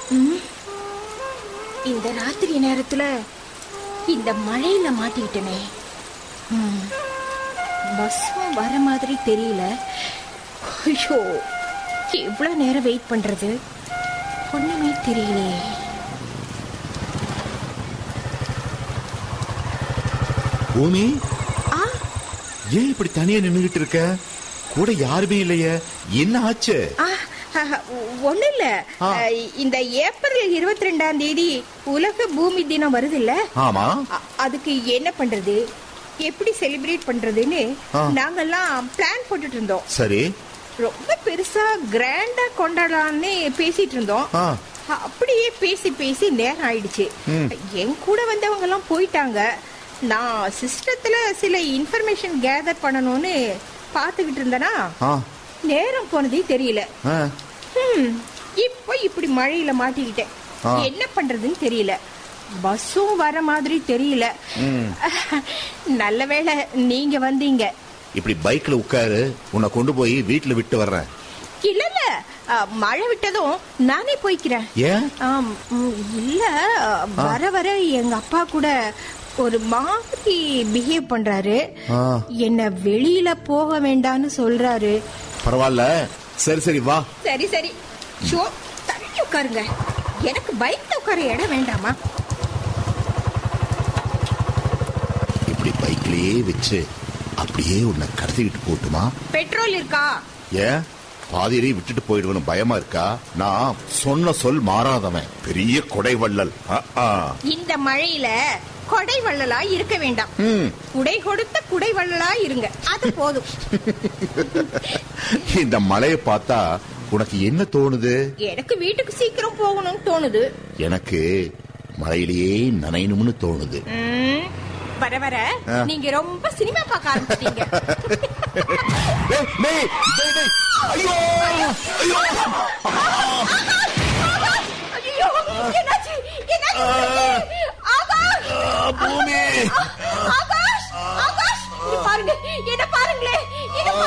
ம், இந்த ராத்திரி நேரத்துல இந்த மழையில மாட்டிக்கிட்டனே ம், பஸ்ஸும் வர மாதிரி தெரியல ஐயோ எவ்வளவு நேரம் வெயிட் பண்றது ஒண்ணுமே தெரியலையே பூமி ஆ ஏன் இப்படி தனியா நின்னுகிட்டு இருக்க கூட யாருமே இல்லையே என்ன ஆச்சு ஆ, ஆ, ஒண்ணும் இல்ல ஆ. அஹ், இந்த ஏப்ரல் இருபத்தி ரெண்டாம் தேதி உலக பூமி தினம் வருது இல்ல ஆமா அதுக்கு என்ன பண்றது எப்படி செலிப்ரேட் பண்றதுன்னு ஆ. நாங்கெல்லாம் பிளான் போட்டுட்டு இருந்தோம் சரி ரொம்ப பெருசா கிராண்டா கொண்டாடலாம்னு பேசிட்டு இருந்தோம் ஆ. அப்படியே பேசி பேசி நேரம் ஆயிடுச்சு ம். என் கூட வந்தவங்க எல்லாம் போயிட்டாங்க நான் சிஸ்டத்துல சில இன்ஃபர்மேஷன் கேதர் பண்ணணும்னு பாத்துக்கிட்டு இருந்தேனா ஆ, நேரம் போனதே தெரியல ஆ. ஹம், இப்போ இப்படி மழையில மாட்டிக்கிட்டேன் ஆ. என்ன பண்றதுன்னு தெரியல பஸ்ஸும் வர மாதிரி தெரியல ம். நல்ல வேளை நீங்க வந்தீங்க இப்படி பைக்ல உட்காரு உன்னை கொண்டு போய் வீட்டுல விட்டு வர்றேன் இல்ல இல்ல அ, மழை விட்டதும் நானே போய்க்கிறேன் ஏன் ஆம், ம், இல்ல அ, வர வர எங்க அப்பா கூட ஒரு மாதிரி பிஹேவ் பண்றாரு ஆ. என்ன வெளியில போக வேண்டாம்னு சொல்றாரு பரவாயில்ல சரி சரி வா சரி சரி ஷோ தள்ளி உட்காருங்க எனக்கு பைக்ல உட்கார இடம் வேண்டாமா இப்படி பைக்லயே வச்சு அப்படியே உன்னை கடத்திக்கிட்டு போட்டுமா பெட்ரோல் இருக்கா ஏன் பாதியிலே விட்டுட்டு போயிடுவேன்னு பயமா இருக்கா நான் சொன்ன சொல் மாறாதவன் பெரிய கொடை வள்ளல் ஆ, ஆ. இந்த மழையில கொடை வள்ளலா இருக்க வேண்டாம் ம். குடை கொடுத்த குடை வள்ளலா இருங்க அது போதும் இந்த மழையை பார்த்தா உனக்கு என்ன தோணுது எனக்கு வீட்டுக்கு சீக்கிரம் போகணும்னு தோணுது எனக்கு மழையிலேயே நனையணும்னு தோணுது ம், வர வர ஆ. நீங்க ரொம்ப சினிமா பார்க்க ஆரம்பிச்சிட்டீங்க டேய், டேய், டேய், டேய். ஐயோ